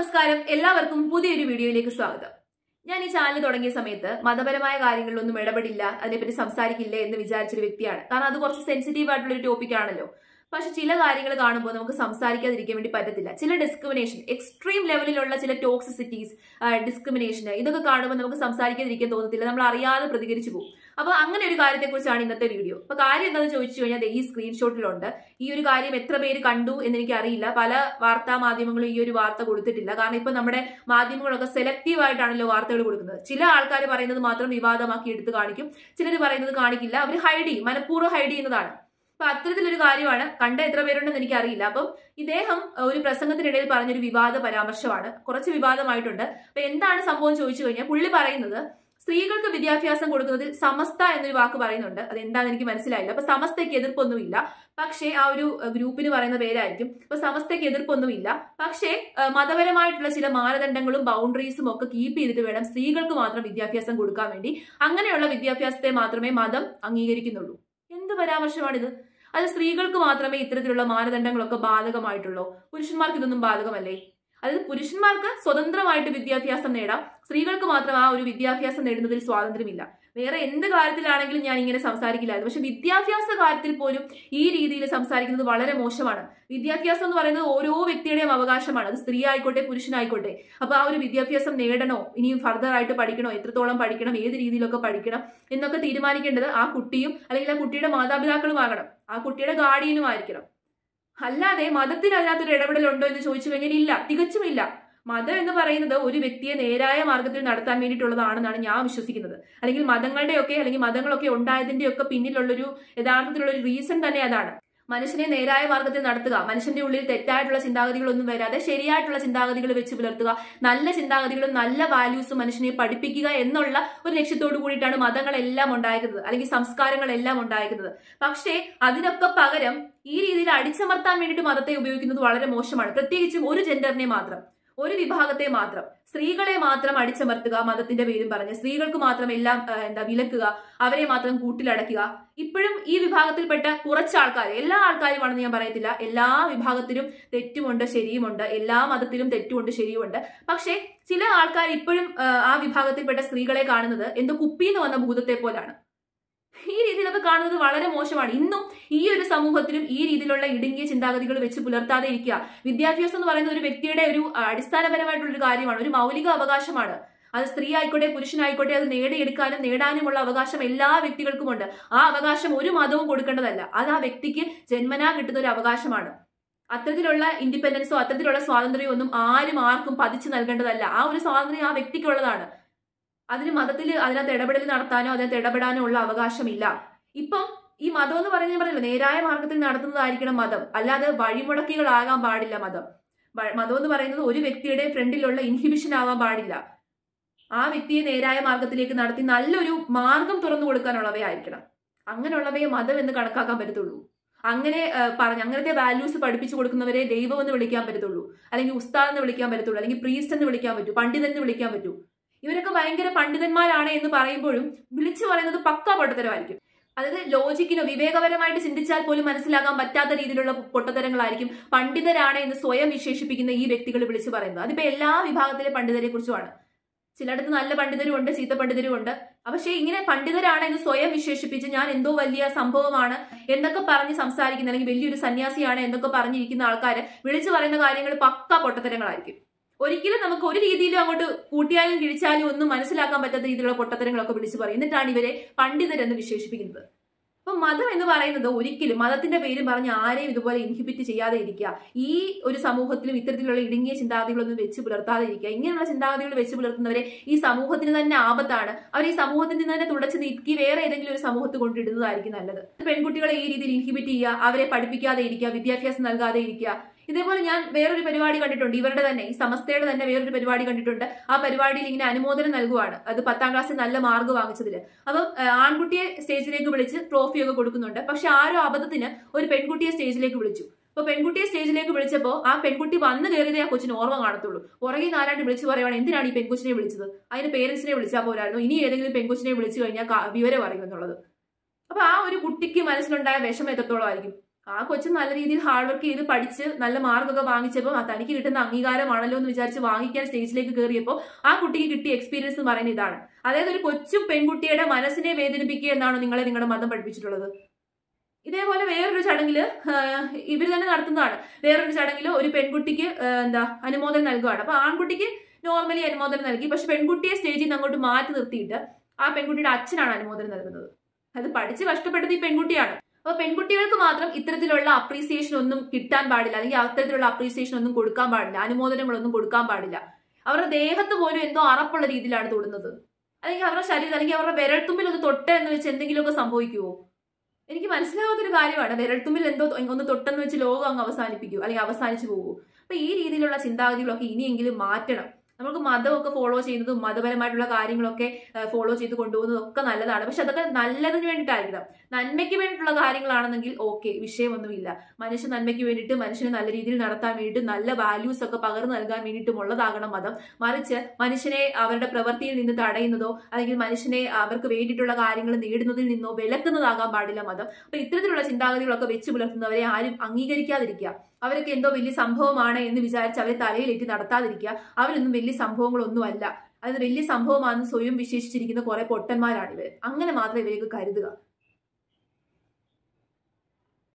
നമസ്കാരം എല്ലാവർക്കും പുതിയൊരു വീഡിയോയിലേക്ക് സ്വാഗതം ഞാൻ ഈ ചാനൽ തുടങ്ങിയ സമയത്ത് മതപരമായ കാര്യങ്ങളിലൊന്നും ഇടപെടില്ല അതിനെപ്പറ്റി സംസാരിക്കില്ല എന്ന് വിചാരിച്ചൊരു വ്യക്തിയാണ് കാരണം അത് കുറച്ച് സെൻസിറ്റീവ് ആയിട്ടുള്ള ഒരു ടോപ്പിക് ആണല്ലോ പക്ഷെ ചില കാര്യങ്ങൾ കാണുമ്പോൾ നമുക്ക് സംസാരിക്കാതിരിക്കാൻ വേണ്ടി പറ്റത്തില്ല ചില ഡിസ്ക്രിമിനേഷൻ എക്സ്ട്രീം ലെവലിലുള്ള ചില ടോക്സിസിറ്റീസ് ഡിസ്ക്രിമിനേഷൻ ഇതൊക്കെ കാണുമ്പോൾ നമുക്ക് സംസാരിക്കാതിരിക്കാൻ തോന്നത്തില്ല നമ്മൾ അറിയാതെ പ്രതികരിച്ചു പോകും അപ്പൊ അങ്ങനെ ഒരു കാര്യത്തെക്കുറിച്ചാണ് ഇന്നത്തെ വീഡിയോ അപ്പൊ കാര്യം എന്താണെന്ന് ചോദിച്ചു കഴിഞ്ഞാൽ ദേ ഈ സ്ക്രീൻഷോട്ടിലുണ്ട് ഈ ഒരു കാര്യം എത്ര പേര് കണ്ടു എന്ന് എനിക്ക് അറിയില്ല പല വാർത്താ മാധ്യമങ്ങളും ഈ ഒരു വാർത്ത കൊടുത്തിട്ടില്ല കാരണം ഇപ്പൊ നമ്മുടെ മാധ്യമങ്ങളൊക്കെ സെലക്റ്റീവ് ആയിട്ടാണല്ലോ വാർത്തകൾ കൊടുക്കുന്നത് ചില ആൾക്കാർ പറയുന്നത് മാത്രം വിവാദമാക്കി എടുത്ത് കാണിക്കും ചിലർ പറയുന്നത് കാണിക്കില്ല അവർ ഹൈഡ് ചെയ്യും മനഃപൂർവ്വം ഹൈഡ് ചെയ്യുന്നതാണ് അപ്പൊ അത്തരത്തിലൊരു കാര്യമാണ് കണ്ട എത്ര പേരുണ്ടെന്ന് എനിക്ക് അറിയില്ല അപ്പം ഇദ്ദേഹം ഒരു പ്രസംഗത്തിനിടയിൽ പറഞ്ഞൊരു വിവാദ പരാമർശമാണ് കുറച്ച് വിവാദമായിട്ടുണ്ട് അപ്പൊ എന്താണ് സംഭവം ചോദിച്ചു കഴിഞ്ഞാൽ പുള്ളി പറയുന്നത് സ്ത്രീകൾക്ക് വിദ്യാഭ്യാസം കൊടുക്കുന്നതിൽ സമസ്ത എന്നൊരു വാക്ക് പറയുന്നുണ്ട് അത് എന്താണെന്ന് എനിക്ക് മനസ്സിലായില്ല അപ്പൊ സമസ്തയ്ക്ക് എതിർപ്പൊന്നുമില്ല പക്ഷേ ആ ഒരു ഗ്രൂപ്പിന് പറയുന്ന പേരായിരിക്കും അപ്പൊ സമസ്തയ്ക്ക് എതിർപ്പൊന്നുമില്ല പക്ഷേ ഏഹ്, മതപരമായിട്ടുള്ള ചില മാനദണ്ഡങ്ങളും ബൗണ്ടറീസും ഒക്കെ കീപ്പ് ചെയ്തിട്ട് വേണം സ്ത്രീകൾക്ക് മാത്രം വിദ്യാഭ്യാസം കൊടുക്കാൻ വേണ്ടി അങ്ങനെയുള്ള വിദ്യാഭ്യാസത്തെ മാത്രമേ മതം അംഗീകരിക്കുന്നുള്ളൂ എന്ത് പരാമർശമാണിത് അത് സ്ത്രീകൾക്ക് മാത്രമേ ഇത്തരത്തിലുള്ള മാനദണ്ഡങ്ങളൊക്കെ ബാധകമായിട്ടുള്ളൂ പുരുഷന്മാർക്ക് ഇതൊന്നും ബാധകമല്ലേ അതായത് പുരുഷന്മാർക്ക് സ്വതന്ത്രമായിട്ട് വിദ്യാഭ്യാസം നേടാം സ്ത്രീകൾക്ക് മാത്രം ആ ഒരു വിദ്യാഭ്യാസം നേടുന്നതിൽ സ്വാതന്ത്ര്യമില്ല വേറെ എന്ത് കാര്യത്തിലാണെങ്കിലും ഞാൻ ഇങ്ങനെ സംസാരിക്കില്ലായിരുന്നു പക്ഷെ വിദ്യാഭ്യാസ കാര്യത്തിൽ പോലും ഈ രീതിയിൽ സംസാരിക്കുന്നത് വളരെ മോശമാണ് വിദ്യാഭ്യാസം എന്ന് പറയുന്നത് ഓരോ വ്യക്തിയുടെയും അവകാശമാണ് അത് സ്ത്രീ ആയിക്കോട്ടെ പുരുഷനായിക്കോട്ടെ അപ്പൊ ആ ഒരു വിദ്യാഭ്യാസം നേടണോ ഇനിയും ഫർദർ ആയിട്ട് പഠിക്കണോ എത്രത്തോളം പഠിക്കണം ഏത് രീതിയിലൊക്കെ പഠിക്കണം എന്നൊക്കെ തീരുമാനിക്കേണ്ടത് ആ കുട്ടിയും അല്ലെങ്കിൽ ആ കുട്ടിയുടെ മാതാപിതാക്കളും ആകണം ആ കുട്ടിയുടെ ഗാർഡിയനും ആയിരിക്കണം അല്ലാതെ മതത്തിന് അതിനകത്തൊരു ഇടപെടലുണ്ടോ എന്ന് ചോദിച്ചു കഴിഞ്ഞാൽ ഇല്ല തികച്ചും ഇല്ല മതം എന്ന് പറയുന്നത് ഒരു വ്യക്തിയെ നേരായ മാർഗത്തിൽ നടത്താൻ വേണ്ടിയിട്ടുള്ളതാണെന്നാണ് ഞാൻ വിശ്വസിക്കുന്നത് അല്ലെങ്കിൽ മതങ്ങളുടെയൊക്കെ അല്ലെങ്കിൽ മതങ്ങളൊക്കെ ഉണ്ടായതിന്റെയൊക്കെ പിന്നിലുള്ളൊരു യഥാർത്ഥത്തിലുള്ള ഒരു റീസൺ തന്നെ അതാണ് മനുഷ്യനെ നേരായ മാർഗത്തിൽ നടത്തുക മനുഷ്യന്റെ ഉള്ളിൽ തെറ്റായിട്ടുള്ള ചിന്താഗതികളൊന്നും വരാതെ ശരിയായിട്ടുള്ള ചിന്താഗതികൾ വെച്ച് പുലർത്തുക നല്ല ചിന്താഗതികളും നല്ല വാല്യൂസും മനുഷ്യനെ പഠിപ്പിക്കുക എന്നുള്ള ഒരു ലക്ഷ്യത്തോടു കൂടിയിട്ടാണ് മതങ്ങളെല്ലാം ഉണ്ടായിരിക്കുന്നത് അല്ലെങ്കിൽ സംസ്കാരങ്ങളെല്ലാം ഉണ്ടായിരിക്കുന്നത് പക്ഷേ അതിനൊക്കെ പകരം ഈ രീതിയിൽ അടിച്ചമർത്താൻ വേണ്ടിയിട്ട് മതത്തെ ഉപയോഗിക്കുന്നത് വളരെ മോശമാണ് പ്രത്യേകിച്ചും ഒരു ജെൻഡറിനെ മാത്രം ഒരു വിഭാഗത്തെ മാത്രം സ്ത്രീകളെ മാത്രം അടിച്ചമർത്തുക മതത്തിന്റെ പേരും പറഞ്ഞ് സ്ത്രീകൾക്ക് മാത്രം എല്ലാം ആ, എന്താ വിലക്കുക അവരെ മാത്രം കൂട്ടിലടക്കുക ഇപ്പോഴും ഈ വിഭാഗത്തിൽപ്പെട്ട കുറച്ച് ആൾക്കാർ എല്ലാ ആൾക്കാരുമാണെന്ന് ഞാൻ പറയത്തില്ല എല്ലാ വിഭാഗത്തിലും തെറ്റുമുണ്ട് ശരിയുമുണ്ട് എല്ലാ മതത്തിലും തെറ്റുമുണ്ട് ശരിയുമുണ്ട് പക്ഷേ ചില ആൾക്കാർ ഇപ്പോഴും ആ, ആ വിഭാഗത്തിൽപ്പെട്ട സ്ത്രീകളെ കാണുന്നത് എന്തോ കുപ്പിന്ന് വന്ന ഭൂതത്തെ പോലാണ് ഈ രീതിയിലൊക്കെ കാണുന്നത് വളരെ മോശമാണ് ഇന്നും ഈ ഒരു സമൂഹത്തിലും ഈ രീതിയിലുള്ള ഇടുങ്ങിയ ചിന്താഗതികൾ വെച്ച് പുലർത്താതെ ഇരിക്കുക വിദ്യാഭ്യാസം എന്ന് പറയുന്ന ഒരു വ്യക്തിയുടെ ഒരു ആ, അടിസ്ഥാനപരമായിട്ടുള്ള ഒരു കാര്യമാണ് ഒരു മൗലിക അവകാശമാണ് അത് സ്ത്രീ ആയിക്കോട്ടെ പുരുഷനായിക്കോട്ടെ അത് നേടിയെടുക്കാനും നേടാനുമുള്ള അവകാശം എല്ലാ വ്യക്തികൾക്കുമുണ്ട് ആ അവകാശം ഒരു മതവും കൊടുക്കേണ്ടതല്ല അത് ആ വ്യക്തിക്ക് ജന്മനാ കിട്ടുന്ന ഒരു അവകാശമാണ് അത്തരത്തിലുള്ള ഇൻഡിപെൻഡൻസോ അത്തരത്തിലുള്ള സ്വാതന്ത്ര്യമോ ഒന്നും ആരും ആർക്കും പതിച്ചു നൽകേണ്ടതല്ല ആ ഒരു സ്വാതന്ത്ര്യം ആ വ്യക്തിക്കുള്ളതാണ് അതിന് മതത്തിൽ അതിനകത്ത് ഇടപെടൽ നടത്താനോ അതിനകത്ത് ഇടപെടാനോ ഉള്ള അവകാശമില്ല ഇപ്പം ഈ മതം എന്ന് പറയുന്നത് ഞാൻ പറഞ്ഞില്ല നേരായ മാർഗത്തിൽ നടത്തുന്നതായിരിക്കണം മതം അല്ലാതെ വഴിമുടക്കികളാകാൻ പാടില്ല മതം വ- മതം എന്ന് പറയുന്നത് ഒരു വ്യക്തിയുടെ ഫ്രണ്ടിലുള്ള ഇൻഹിബിഷൻ ആവാൻ പാടില്ല ആ വ്യക്തിയെ നേരായ മാർഗത്തിലേക്ക് നടത്തി നല്ലൊരു മാർഗം തുറന്നു കൊടുക്കാനുള്ളവയായിരിക്കണം അങ്ങനെയുള്ളവയെ മതം എന്ന് കണക്കാക്കാൻ പറ്റത്തുള്ളൂ അങ്ങനെ ആ, പറഞ്ഞ അങ്ങനത്തെ വാല്യൂസ് പഠിപ്പിച്ചു കൊടുക്കുന്നവരെ ദൈവം എന്ന് വിളിക്കാൻ പറ്റത്തുള്ളൂ അല്ലെങ്കിൽ ഉസ്താദ് എന്ന് വിളിക്കാൻ പറ്റത്തുള്ളൂ അല്ലെങ്കിൽ പ്രീസ്റ്റ് എന്ന് വിളിക്കാൻ പറ്റൂ പണ്ഡിതൻ എന്ന് വിളിക്കാൻ പറ്റൂ ഇവരൊക്കെ ഭയങ്കര പണ്ഡിതന്മാരാണ് എന്ന് പറയുമ്പോഴും വിളിച്ചു പറയുന്നത് പക്കാ പൊട്ടത്തരമായിരിക്കും അതായത് ലോജിക്കിനോ വിവേകപരമായിട്ട് ചിന്തിച്ചാൽ പോലും മനസ്സിലാക്കാൻ പറ്റാത്ത രീതിയിലുള്ള പൊട്ടത്തരങ്ങളായിരിക്കും പണ്ഡിതരാണ് എന്ന് സ്വയം വിശേഷിപ്പിക്കുന്ന ഈ വ്യക്തികൾ വിളിച്ചു പറയുന്നത് അതിപ്പോ എല്ലാ വിഭാഗത്തിലെ പണ്ഡിതരെ കുറിച്ചുമാണ് ചിലയിടത്ത് നല്ല പണ്ഡിതരും ഉണ്ട് ചീത്ത പണ്ഡിതരും ഉണ്ട് പക്ഷേ ഇങ്ങനെ പണ്ഡിതരാണ് എന്ന് സ്വയം വിശേഷിപ്പിച്ച് ഞാൻ എന്തോ വലിയ സംഭവമാണ് എന്നൊക്കെ പറഞ്ഞ് സംസാരിക്കുന്ന അല്ലെങ്കിൽ വലിയൊരു സന്യാസിയാണ് എന്നൊക്കെ പറഞ്ഞിരിക്കുന്ന ആൾക്കാര് വിളിച്ചു പറയുന്ന കാര്യങ്ങൾ പക്ക പൊട്ടത്തരങ്ങളായിരിക്കും ഒരിക്കലും നമുക്ക് ഒരു രീതിയിലും അങ്ങോട്ട് കൂട്ടിയാലും കിഴിച്ചാലും ഒന്നും മനസ്സിലാക്കാൻ പറ്റാത്ത രീതിയിലുള്ള പൊട്ടത്തരങ്ങളൊക്കെ വിളിച്ചു പറയും എന്നിട്ടാണ് ഇവരെ പണ്ഡിതരെന്ന് വിശേഷിപ്പിക്കുന്നത് അപ്പൊ മതം എന്ന് പറയുന്നത് ഒരിക്കലും മതത്തിന്റെ പേരും പറഞ്ഞ് ആരെയും ഇതുപോലെ ഇൻഹിബിറ്റ് ചെയ്യാതെ ഇരിക്കുക ഈ ഒരു സമൂഹത്തിലും ഇത്തരത്തിലുള്ള ഇടുങ്ങിയ ചിന്താഗതികളൊന്നും വെച്ച് പുലർത്താതെ ഇരിക്കുക ഇങ്ങനെയുള്ള ചിന്താഗതികൾ വെച്ച് പുലർത്തുന്നവരെ ഈ സമൂഹത്തിന് തന്നെ ആപത്താണ് അവർ ഈ സമൂഹത്തിൽ നിന്ന് തന്നെ തുടച്ചു നീക്കി വേറെ ഏതെങ്കിലും ഒരു സമൂഹത്ത് കൊണ്ടിടുന്നതായിരിക്കും നല്ലത് പെൺകുട്ടികളെ ഈ രീതിയിൽ ഇൻഹിബിറ്റ് ചെയ്യുക അവരെ പഠിപ്പിക്കാതെ ഇരിക്കുക വിദ്യാഭ്യാസം നൽകാതെ ഇരിക്കുക ഇതേപോലെ ഞാൻ വേറൊരു പരിപാടി കണ്ടിട്ടുണ്ട് ഇവരുടെ തന്നെ ഈ സമസ്തയുടെ തന്നെ വേറൊരു പരിപാടി കണ്ടിട്ടുണ്ട് ആ പരിപാടിയിൽ ഇങ്ങനെ അനുമോദനം നൽകുവാണ് അത് പത്താം ക്ലാസ്സിൽ നല്ല മാർക്ക് വാങ്ങിച്ചതിൽ അപ്പം ആ, ആൺകുട്ടിയെ സ്റ്റേജിലേക്ക് വിളിച്ച് ട്രോഫിയൊക്കെ കൊടുക്കുന്നുണ്ട് പക്ഷെ ആരോ അബദ്ധത്തിന് ഒരു പെൺകുട്ടിയെ സ്റ്റേജിലേക്ക് വിളിച്ചു അപ്പൊ പെൺകുട്ടിയെ സ്റ്റേജിലേക്ക് വിളിച്ചപ്പോൾ ആ പെൺകുട്ടി വന്നു കയറിയതേ ആ കൊച്ചിന് ഓർമ്മ കാണത്തുള്ളൂ പുറകെ നാലാണ്ട് വിളിച്ച് പറയുവാണ് എന്തിനാണ് ഈ പെൺകൊച്ചിനെ വിളിച്ചത് അതിന് പേരൻസിനെ വിളിച്ചാൽ പോരായിരുന്നു ഇനി ഏതെങ്കിലും പെൺകൊച്ചിനെ വിളിച്ചു കഴിഞ്ഞാൽ കാ- വിവരം അറിയും എന്നുള്ളത് അപ്പൊ ആ ഒരു കുട്ടിക്ക് മനസ്സിലുണ്ടായ വിഷമം എത്രത്തോളം ആയിരിക്കും ആ കൊച്ചു നല്ല രീതിയിൽ ഹാർഡ് വർക്ക് ചെയ്ത് പഠിച്ച് നല്ല മാർക്കൊക്കെ വാങ്ങിച്ചപ്പോൾ ആ തനിക്ക് കിട്ടുന്ന അംഗീകാരമാണല്ലോ എന്ന് വിചാരിച്ച് വാങ്ങിക്കാൻ സ്റ്റേജിലേക്ക് കയറിയപ്പോൾ ആ കുട്ടിക്ക് കിട്ടിയ എക്സ്പീരിയൻസ് എന്ന് പറയുന്നത് ഇതാണ് അതായത് ഒരു കൊച്ചു പെൺകുട്ടിയുടെ മനസ്സിനെ വേദനിപ്പിക്കുക എന്നാണോ നിങ്ങളെ നിങ്ങളുടെ മതം പഠിപ്പിച്ചിട്ടുള്ളത് ഇതേപോലെ വേറൊരു ചടങ്ങില് ഇവർ തന്നെ നടത്തുന്നതാണ് വേറൊരു ചടങ്ങില് ഒരു പെൺകുട്ടിക്ക് ആ, എന്താ അനുമോദനം നൽകുകയാണ് അപ്പൊ ആൺകുട്ടിക്ക് നോർമലി അനുമോദനം നൽകി പക്ഷെ പെൺകുട്ടിയെ സ്റ്റേജിൽ നിന്ന് അങ്ങോട്ട് മാറ്റി നിർത്തിയിട്ട് ആ പെൺകുട്ടിയുടെ അച്ഛനാണ് അനുമോദനം നൽകുന്നത് അത് പഠിച്ച് കഷ്ടപ്പെട്ടത് ഈ പെൺകുട്ടിയാണ് അപ്പൊ പെൺകുട്ടികൾക്ക് മാത്രം ഇത്തരത്തിലുള്ള അപ്രീസിയേഷൻ ഒന്നും കിട്ടാൻ പാടില്ല അല്ലെങ്കിൽ അത്തരത്തിലുള്ള അപ്രീസിയേഷൻ ഒന്നും കൊടുക്കാൻ പാടില്ല അനുമോദനങ്ങളൊന്നും കൊടുക്കാൻ പാടില്ല അവരുടെ ദേഹത്ത് പോലും എന്തോ അറപ്പുള്ള രീതിയിലാണ് തൊടുന്നത് അല്ലെങ്കിൽ അവരുടെ ശരീരം അല്ലെങ്കിൽ അവരുടെ വിരൽത്തുമ്പിൽ ഒന്ന് തൊട്ട് എന്ന് വെച്ച് എന്തെങ്കിലുമൊക്കെ സംഭവിക്കുമോ എനിക്ക് മനസ്സിലാവാത്തൊരു കാര്യമാണ് വിരൽത്തുമ്പിൽ എന്തോ ഒന്ന് തൊട്ടെന്ന് വെച്ച് ലോകം അങ്ങ് അവസാനിപ്പിക്കൂ അല്ലെങ്കിൽ അവസാനിച്ചു പോകുമോ അപ്പൊ ഈ രീതിയിലുള്ള ചിന്താഗതികളൊക്കെ ഇനിയെങ്കിലും മാറ്റണം നമുക്ക് മതമൊക്കെ ഫോളോ ചെയ്യുന്നതും മതപരമായിട്ടുള്ള കാര്യങ്ങളൊക്കെ ഫോളോ ചെയ്ത് കൊണ്ടുപോകുന്നതും ഒക്കെ നല്ലതാണ് പക്ഷെ അതൊക്കെ നല്ലതിന് വേണ്ടിയിട്ടായിരിക്കണം നന്മയ്ക്ക് വേണ്ടിയിട്ടുള്ള കാര്യങ്ങളാണെന്നെങ്കിൽ ഓക്കെ വിഷയമൊന്നുമില്ല മനുഷ്യ നന്മയ്ക്ക് വേണ്ടിയിട്ട് മനുഷ്യനെ നല്ല രീതിയിൽ നടത്താൻ വേണ്ടിയിട്ട് നല്ല വാല്യൂസ് ഒക്കെ പകർന്നു നൽകാൻ വേണ്ടിയിട്ടും ഉള്ളതാകണം മതം മറിച്ച് മനുഷ്യനെ അവരുടെ പ്രവൃത്തിയിൽ നിന്ന് തടയുന്നതോ അല്ലെങ്കിൽ മനുഷ്യനെ അവർക്ക് വേണ്ടിയിട്ടുള്ള കാര്യങ്ങൾ നേടുന്നതിൽ നിന്നോ വിലക്കുന്നതാകാൻ പാടില്ല മതം അപ്പൊ ഇത്തരത്തിലുള്ള ചിന്താഗതികളൊക്കെ വെച്ച് പുലർത്തുന്നവരെ ആരും അംഗീകരിക്കാതിരിക്കുക അവരൊക്കെ എന്തോ വലിയ സംഭവമാണ് എന്ന് വിചാരിച്ച് അവരെ തലയിലേറ്റ് നടത്താതിരിക്കുക അവരൊന്നും വലിയ സംഭവങ്ങളൊന്നുമല്ല അത് വലിയ സംഭവമാണെന്ന് സ്വയം വിശേഷിച്ചിരിക്കുന്ന കുറെ പൊട്ടന്മാരാണ് ഇവർ അങ്ങനെ മാത്രം ഇവരെയൊക്കെ കരുതുക